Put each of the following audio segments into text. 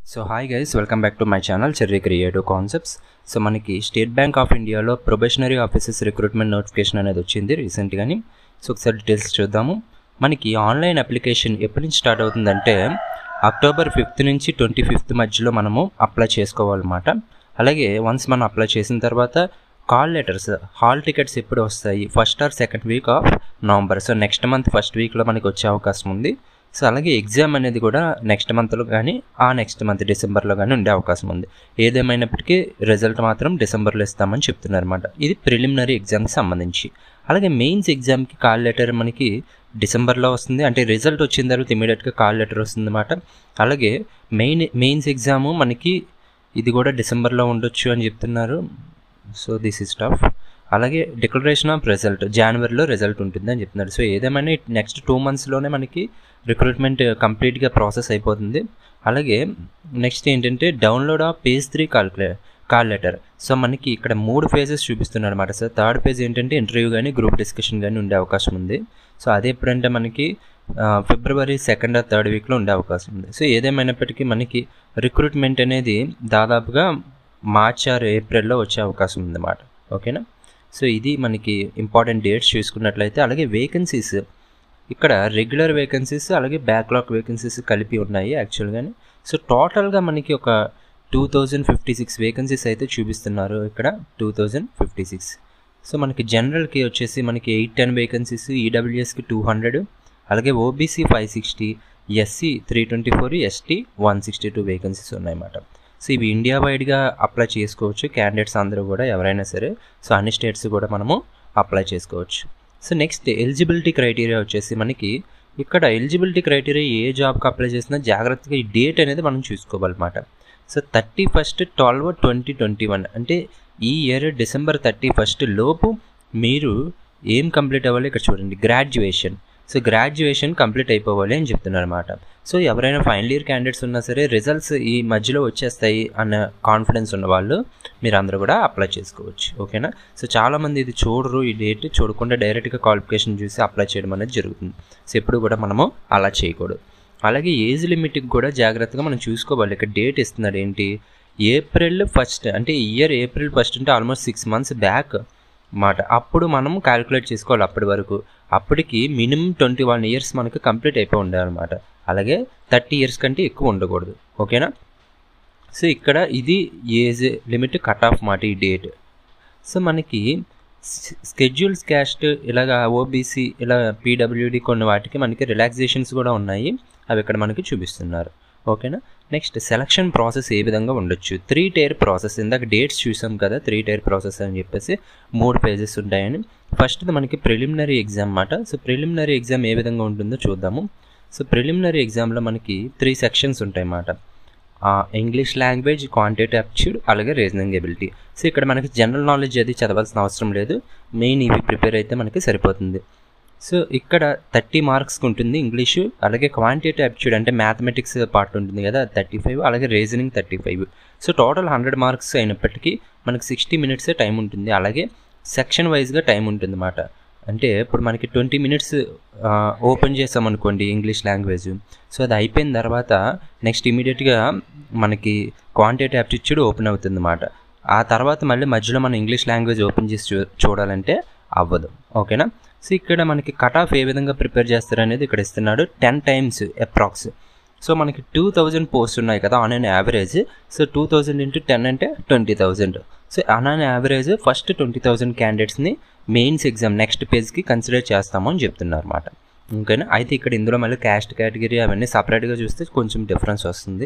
so hi guys welcome back to my channel cherry creative concepts so మనకి State Bank of ఇండియాలో probationary officers recruitment notification అనేది వచ్చింది రీసెంట్గాని so ఒకసారి details చూద్దాము మనకి ఆన్లైన్ అప్లికేషన్ ఎప్పటి నుంచి స్టార్ట్ అవుతుందంటే అక్టోబర్ ఫిఫ్త్ నుంచి ట్వంటీ ఫిఫ్త్ మధ్యలో మనము అప్లై చేసుకోవాలన్నమాట అలాగే వన్స్ మనం అప్లై చేసిన తర్వాత కాల్ లెటర్స్ హాల్ టికెట్స్ ఎప్పుడు వస్తాయి first or second week of November so next month first వీక్లో మనకి వచ్చే అవకాశం ఉంది సో అలాగే ఎగ్జామ్ అనేది కూడా నెక్స్ట్ మంత్లో కానీ ఆ నెక్స్ట్ మంత్ డిసెంబర్లో కానీ ఉండే అవకాశం ఉంది ఏదేమైనప్పటికీ రిజల్ట్ మాత్రం డిసెంబర్లో ఇస్తామని చెప్తున్నారు అనమాట ఇది ప్రిలిమినరీ ఎగ్జామ్కి సంబంధించి అలాగే మెయిన్స్ ఎగ్జామ్కి కాల్ లెటర్ మనకి డిసెంబర్లో వస్తుంది అంటే రిజల్ట్ వచ్చిన తర్వాత ఇమీడియట్గా కాల్ లెటర్ వస్తుంది అనమాట అలాగే మెయిన్ మెయిన్స్ ఎగ్జాము మనకి ఇది కూడా డిసెంబర్లో ఉండొచ్చు అని చెప్తున్నారు సో దిస్ ఇస్ టఫ్ అలాగే డిక్లరేషన్ ఆఫ్ రిజల్ట్ జనవరిలో రిజల్ట్ ఉంటుంది అని చెప్తున్నారు సో ఏదేమైనా నెక్స్ట్ టూ మంత్స్లోనే మనకి రిక్రూట్మెంట్ కంప్లీట్గా ప్రాసెస్ అయిపోతుంది అలాగే నెక్స్ట్ ఏంటంటే డౌన్లోడ్ ఆఫ్ పేజ్ త్రీ కాల్కులే కాల్ లెటర్ సో మనకి ఇక్కడ మూడు ఫేజెస్ చూపిస్తున్నాడు అనమాట సార్ థర్డ్ పేజ్ ఏంటంటే ఇంటర్వ్యూ కానీ గ్రూప్ డిస్కషన్ కానీ ఉండే అవకాశం ఉంది సో అది ఎప్పుడంటే మనకి ఫిబ్రవరి సెకండ్ ఆర్ థర్డ్ వీక్లో ఉండే అవకాశం ఉంది సో ఏదేమైనప్పటికీ మనకి రిక్రూట్మెంట్ అనేది దాదాపుగా మార్చ్ ఆర్ ఏప్రిల్లో వచ్చే అవకాశం ఉందన్నమాట ఓకేనా సో ఇది మనకి ఇంపార్టెంట్ డేట్స్ చూసుకున్నట్లయితే అలాగే వేకెన్సీస్ ఇక్కడ రెగ్యులర్ వేకెన్సీస్ అలాగే బ్యాక్లాగ్ వేకెన్సీస్ కలిపి ఉన్నాయి యాక్చువల్గాని సో టోటల్గా మనకి ఒక two thousand fifty six vacancies అయితే చూపిస్తున్నారు ఇక్కడ two thousand fifty six so మనకి జనరల్కి వచ్చేసి మనకి ఎయిట్ టెన్ వేకెన్సీస్ ఈడబ్ల్యూఎస్కి టూ హండ్రెడ్ అలాగే OBC five sixty SC three twenty four ST one sixty two vacancies ఉన్నాయన్నమాట సో ఇవి ఇండియా వైడ్గా అప్లై చేసుకోవచ్చు క్యాండిడేట్స్ అందరూ కూడా ఎవరైనా సరే సో అన్ని స్టేట్స్ కూడా మనము అప్లై చేసుకోవచ్చు సో నెక్స్ట్ ఎలిజిబిలిటీ క్రైటీరియా వచ్చేసి మనకి ఇక్కడ ఎలిజిబిలిటీ క్రైటీరియా ఏ జాబ్కి అప్లై చేసినా జాగ్రత్తగా ఈ డేట్ అనేది మనం చూసుకోవాలన్నమాట so thirty first twelve twenty twenty one అంటే ఈ ఇయర్ డిసెంబర్ థర్టీ ఫస్ట్ లోపు మీరు ఏం కంప్లీట్ అవ్వాలి ఇక్కడ చూడండి గ్రాడ్యుయేషన్ సో గ్రాడ్యుయేషన్ కంప్లీట్ అయిపోవాలి అని చెప్తున్నారు అనమాట సో ఎవరైనా ఫైనల్ ఇయర్ క్యాండిడేట్స్ ఉన్నా సరే రిజల్ట్స్ ఈ మధ్యలో వచ్చేస్తాయి అన్న కాన్ఫిడెన్స్ ఉన్న వాళ్ళు మీరు అందరూ కూడా అప్లై చేసుకోవచ్చు ఓకేనా సో చాలామంది ఇది చూడరు ఈ డేట్ చూడకుండా డైరెక్ట్గా క్వాలిఫికేషన్ చూసి అప్లై చేయడం అనేది జరుగుతుంది సో ఎప్పుడు కూడా మనము అలా చేయకూడదు అలాగే ఏజ్ లిమిట్కి కూడా జాగ్రత్తగా మనం చూసుకోవాలి ఇక్కడ డేట్ ఇస్తున్నాడు ఏంటి ఏప్రిల్ ఫస్ట్ అంటే ఇయర్ ఏప్రిల్ ఫస్ట్ అంటే ఆల్మోస్ట్ సిక్స్ మంత్స్ బ్యాక్ మాట అప్పుడు మనం క్యాలిక్యులేట్ చేసుకోవాలి అప్పటి వరకు అప్పటికి మినిమం ట్వంటీ వన్ ఇయర్స్ మనకు కంప్లీట్ అయిపోయి ఉండాలన్నమాట అలాగే థర్టీ ఇయర్స్ కంటే ఎక్కువ ఉండకూడదు ఓకేనా సో ఇక్కడ ఇది ఏజ్ లిమిట్ కట్ ఆఫ్ మాట ఈ డేట్ సో మనకి స్కెడ్యూల్స్ క్యాస్ట్ ఇలాగ ఓబీసీ ఇలా పీడబ్ల్యూడి కొన్ని వాటికి మనకి రిలాక్సేషన్స్ కూడా ఉన్నాయి అవి ఇక్కడ మనకి చూపిస్తున్నారు ఓకేనా నెక్స్ట్ సెలక్షన్ ప్రాసెస్ ఏ విధంగా ఉండొచ్చు త్రీ టైర్ ప్రాసెస్ ఇందాక డేట్స్ చూసాం కదా త్రీ టైర్ ప్రాసెస్ అని చెప్పేసి మూడు పేజెస్ ఉంటాయని ఫస్ట్ మనకి ప్రిలిమినరీ ఎగ్జామ్ అన్నమాట సో ప్రిలిమినరీ ఎగ్జామ్ ఏ విధంగా ఉంటుందో చూద్దాము సో ప్రిలిమినరీ ఎగ్జామ్లో మనకి త్రీ సెక్షన్స్ ఉంటాయి అన్నమాట ఇంగ్లీష్ లాంగ్వేజ్ క్వాంటిటీ అప్ట్యూడ్ అలాగే రీజనింగ్ ఎబిలిటీ సో ఇక్కడ మనకి జనరల్ నాలెడ్జ్ అది చదవాల్సిన అవసరం లేదు మెయిన్ ఇవి ప్రిపేర్ అయితే మనకి సరిపోతుంది సో ఇక్కడ థర్టీ మార్క్స్కి ఉంటుంది ఇంగ్లీషు అలాగే క్వాంటిటీ అప్ట్యూడ్ అంటే మ్యాథమెటిక్స్ పార్ట్ ఉంటుంది కదా థర్టీ ఫైవ్ అలాగే reasoning thirty five so total hundred marks అయినప్పటికీ మనకి సిక్స్టీ మినిట్సే టైం ఉంటుంది అలాగే సెక్షన్ వైజ్గా టైం ఉంటుంది అన్నమాట అంటే ఇప్పుడు మనకి ట్వంటీ మినిట్స్ ఓపెన్ చేసామనుకోండి ఇంగ్లీష్ లాంగ్వేజ్ సో అది అయిపోయిన తర్వాత నెక్స్ట్ ఇమీడియట్గా మనకి క్వాంటిటీ యాప్టిట్యూడ్ ఓపెన్ అవుతుంది అన్నమాట ఆ తర్వాత మళ్ళీ మధ్యలో మనం ఇంగ్లీష్ లాంగ్వేజ్ ఓపెన్ చేసి చూ చూడాలంటే అవ్వదు ఓకేనా సో ఇక్కడ మనకి కట్ ఆఫ్ ఏ విధంగా ప్రిపేర్ చేస్తారు అనేది ఇక్కడ ఇస్తున్నాడు టెన్ టైమ్స్ అప్రాక్స్ సో మనకి టూ థౌజండ్ పోస్ట్ ఉన్నాయి కదా on an average so two thousand into ten అంటే twenty thousand so on an average first twenty thousand క్యాండిడేట్స్ని మెయిన్స్ ఎగ్జామ్ నెక్స్ట్ పేజ్కి కన్సిడర్ చేస్తాము అని చెప్తున్నారు అనమాట ఓకేనా అయితే ఇక్కడ ఇందులో మళ్ళీ క్యాస్ట్ కేటగిరీ అవన్నీ సపరేట్గా చూస్తే కొంచెం డిఫరెన్స్ వస్తుంది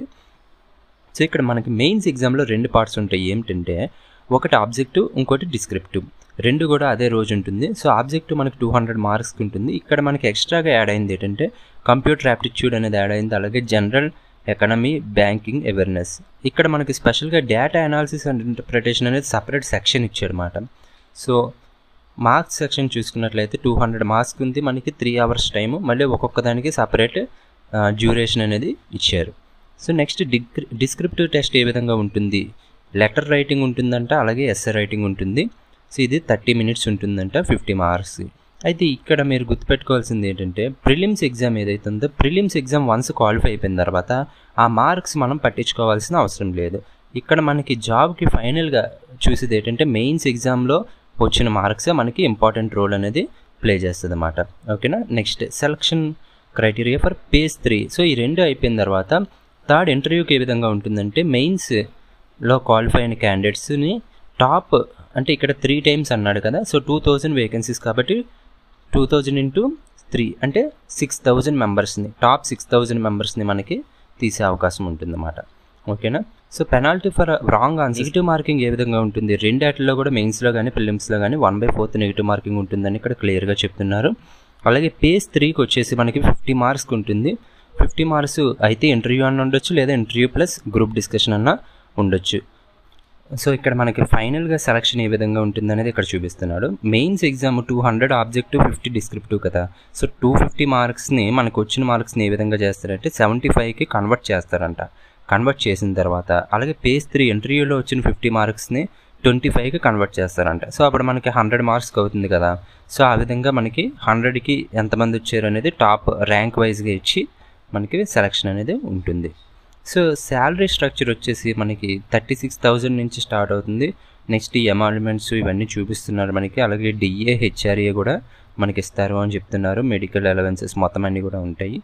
సో ఇక్కడ మనకి మెయిన్స్ ఎగ్జామ్లో రెండు పార్ట్స్ ఉంటాయి ఏమిటంటే ఒకటి ఆబ్జెక్టివ్ ఇంకోటి డిస్క్రిప్టివ్ రెండు కూడా అదే రోజు ఉంటుంది సో ఆబ్జెక్టివ్ మనకి టూ హండ్రెడ్ మార్క్స్కి ఉంటుంది ఇక్కడ మనకి ఎక్స్ట్రాగా యాడ్ అయింది ఏంటంటే కంప్యూటర్ యాప్టిట్యూడ్ అనేది యాడ్ అయింది అలాగే జనరల్ ఎకనమీ బ్యాంకింగ్ అవేర్నెస్ ఇక్కడ మనకి స్పెషల్గా డేటా అనాలిసిస్ అండ్ ఇంటర్ప్రిటేషన్ అనేది సపరేట్ సెక్షన్ ఇచ్చారన్నమాట సో మార్క్స్ సెక్షన్ చూసుకున్నట్లయితే టూ హండ్రెడ్ మార్క్స్ ఉంది మనకి త్రీ అవర్స్ టైము మళ్ళీ ఒక్కొక్క దానికి సపరేట్ డ్యూరేషన్ అనేది ఇచ్చారు so next degree descriptive test ఏ విధంగా ఉంటుంది లెటర్ రైటింగ్ ఉంటుందంట అలాగే ఎస్ఏ రైటింగ్ ఉంటుంది సో ఇది థర్టీ మినిట్స్ ఉంటుందంట ఫిఫ్టీ మార్క్స్ అయితే ఇక్కడ మీరు గుర్తుపెట్టుకోవాల్సింది ఏంటంటే ప్రిలిమ్స్ ఎగ్జామ్ ఏదైతే ఉందో ప్రిలిమ్స్ ఎగ్జామ్ వన్స్ క్వాలిఫై అయిపోయిన తర్వాత ఆ మార్క్స్ మనం పట్టించుకోవాల్సిన అవసరం లేదు ఇక్కడ మనకి జాబ్కి ఫైనల్గా చూసేది ఏంటంటే మెయిన్స్ ఎగ్జామ్లో వచ్చిన మార్క్సే మనకి ఇంపార్టెంట్ రోల్ అనేది ప్లే చేస్తుంది అన్నమాట ఓకేనా next selection criteria for page three so ఈ రెండు అయిపోయిన తర్వాత థర్డ్ ఇంటర్వ్యూకి ఏ విధంగా ఉంటుందంటే మెయిన్స్లో క్వాలిఫై అయిన క్యాండిడేట్స్ని టాప్ అంటే ఇక్కడ త్రీ టైమ్స్ అన్నాడు కదా సో టూ థౌజండ్ వేకెన్సీస్ కాబట్టి టూ థౌజండ్ ఇంటూ త్రీ అంటే సిక్స్ థౌజండ్ మెంబర్స్ని టాప్ సిక్స్ థౌజండ్ మెంబర్స్ని మనకి తీసే అవకాశం ఉంటుందన్నమాట ఓకేనా so penalty for wrong answer negative marking ఏ విధంగా ఉంటుంది రెండాటిలో కూడా మెయిన్స్లో కానీ ప్రిలిమ్స్లో కానీ one by fourth negative marking ఉంటుందని ఇక్కడ క్లియర్గా చెప్తున్నారు అలాగే పేజ్ త్రీకి వచ్చేసి మనకి ఫిఫ్టీ మార్క్స్ ఉంటుంది ఫిఫ్టీ మార్క్స్ అయితే ఇంటర్వ్యూ అన్న ఉండొచ్చు లేదా ఇంటర్వ్యూ ప్లస్ గ్రూప్ డిస్కషన్ అన్న ఉండొచ్చు సో ఇక్కడ మనకి ఫైనల్గా సెలక్షన్ ఏ విధంగా ఉంటుంది అనేది ఇక్కడ చూపిస్తున్నాడు mains exam two hundred objective fifty descriptive కదా సో టూ ఫిఫ్టీ మార్క్స్ని మనకు వచ్చిన మార్క్స్ని ఏ విధంగా చేస్తారంటే సెవెంటీ ఫైవ్కి కన్వర్ట్ చేస్తారంట కన్వర్ట్ చేసిన తర్వాత అలాగే పేజ్ త్రీ ఇంటర్వ్యూలో వచ్చిన ఫిఫ్టీ మార్క్స్ని ట్వంటీ ఫైవ్కి కన్వర్ట్ చేస్తారంట సో అప్పుడు మనకి హండ్రెడ్ మార్క్స్ అవుతుంది కదా సో ఆ విధంగా మనకి హండ్రెడ్కి ఎంతమంది వచ్చారు అనేది టాప్ ర్యాంక్ వైజ్గా ఇచ్చి మనకి సెలక్షన్ అనేది ఉంటుంది సో శాలరీ స్ట్రక్చర్ వచ్చేసి మనకి థర్టీ సిక్స్ థౌజండ్ నుంచి స్టార్ట్ అవుతుంది నెక్స్ట్ ఈ ఎమాల్మెంట్స్ ఇవన్నీ చూపిస్తున్నారు మనకి అలాగే డిఏ హెచ్ఆర్ఏ కూడా మనకి ఇస్తారు అని చెప్తున్నారు మెడికల్ అలవెన్సెస్ మొత్తం అన్నీ కూడా ఉంటాయి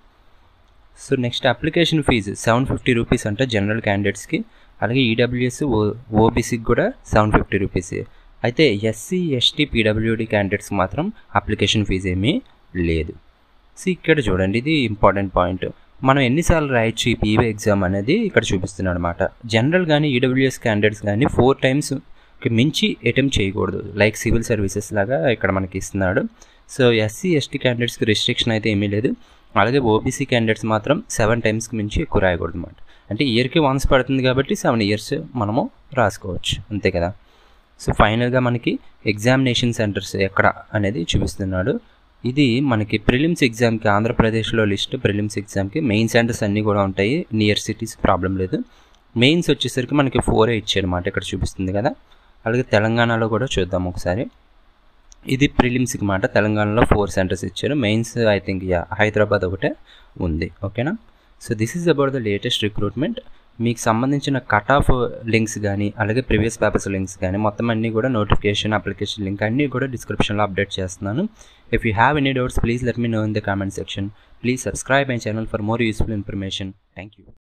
so next application fee seven fifty rupees అంటే జనరల్ క్యాండిడేట్స్కి అలాగే ఈడబ్ల్యూఎస్ ఓ ఓబీసీకి కూడా సెవెన్ ఫిఫ్టీ రూపీస్ అయితే ఎస్సీ ఎస్టీ పీడబ్ల్యూడి క్యాండిడేట్స్కి మాత్రం అప్లికేషన్ ఫీజు ఏమీ లేదు సో ఇక్కడ చూడండి ఇది ఇంపార్టెంట్ పాయింట్ మనం ఎన్నిసార్లు రాయొచ్చు ఈ పీవీ ఎగ్జామ్ అనేది ఇక్కడ చూపిస్తున్నాడు అనమాట జనరల్ కానీ ఈడబ్ల్యూఎస్ క్యాండిడేట్స్ కానీ ఫోర్ టైమ్స్కి మించి అటెంప్ట్ చేయకూడదు లైక్ సివిల్ సర్వీసెస్ లాగా ఇక్కడ మనకి ఇస్తున్నాడు సో ఎస్సీ ఎస్టీ క్యాండిడేట్స్కి రిస్ట్రిక్షన్ అయితే ఏమీ లేదు అలాగే ఓబీసీ క్యాండిడేట్స్ మాత్రం సెవెన్ టైమ్స్కి మించి ఎక్కువ రాయకూడదు అనమాట అంటే ఇయర్కి వన్స్ పడుతుంది కాబట్టి సెవెన్ ఇయర్స్ మనము రాసుకోవచ్చు అంతే కదా సో ఫైనల్గా మనకి ఎగ్జామినేషన్ సెంటర్స్ ఎక్కడ అనేది చూపిస్తున్నాడు ఇది మనకి ప్రిలిమ్స్ ఎగ్జామ్కి ఆంధ్రప్రదేశ్లో లిస్ట్ ప్రిలిమ్స్ ఎగ్జామ్కి మెయిన్ సెంటర్స్ అన్నీ కూడా ఉంటాయి నియర్ సిటీస్ ప్రాబ్లం లేదు మెయిన్స్ వచ్చేసరికి మనకి ఫోరే ఇచ్చారన్నమాట ఇక్కడ చూపిస్తుంది కదా అలాగే తెలంగాణలో కూడా చూద్దాం ఒకసారి ఇది ప్రిలిమ్స్కి మాట తెలంగాణలో ఫోర్ సెంటర్స్ ఇచ్చారు mains I think ya Hyderabad ఒకటే ఉంది ఓకేనా so this is about the latest recruitment మీకు సంబంధించిన కట్ ఆఫ్ లింక్స్ కానీ అలాగే ప్రీవియస్ పేపర్స్ లింక్స్ కానీ మొత్తం అన్నీ కూడా నోటిఫికేషన్ అప్లికేషన్ లింక్ అన్నీ కూడా డిస్క్రిప్షన్లో అప్డేట్ చేస్తున్నాను if you have any doubts please let me know in the comment section please subscribe my channel for more useful information thank you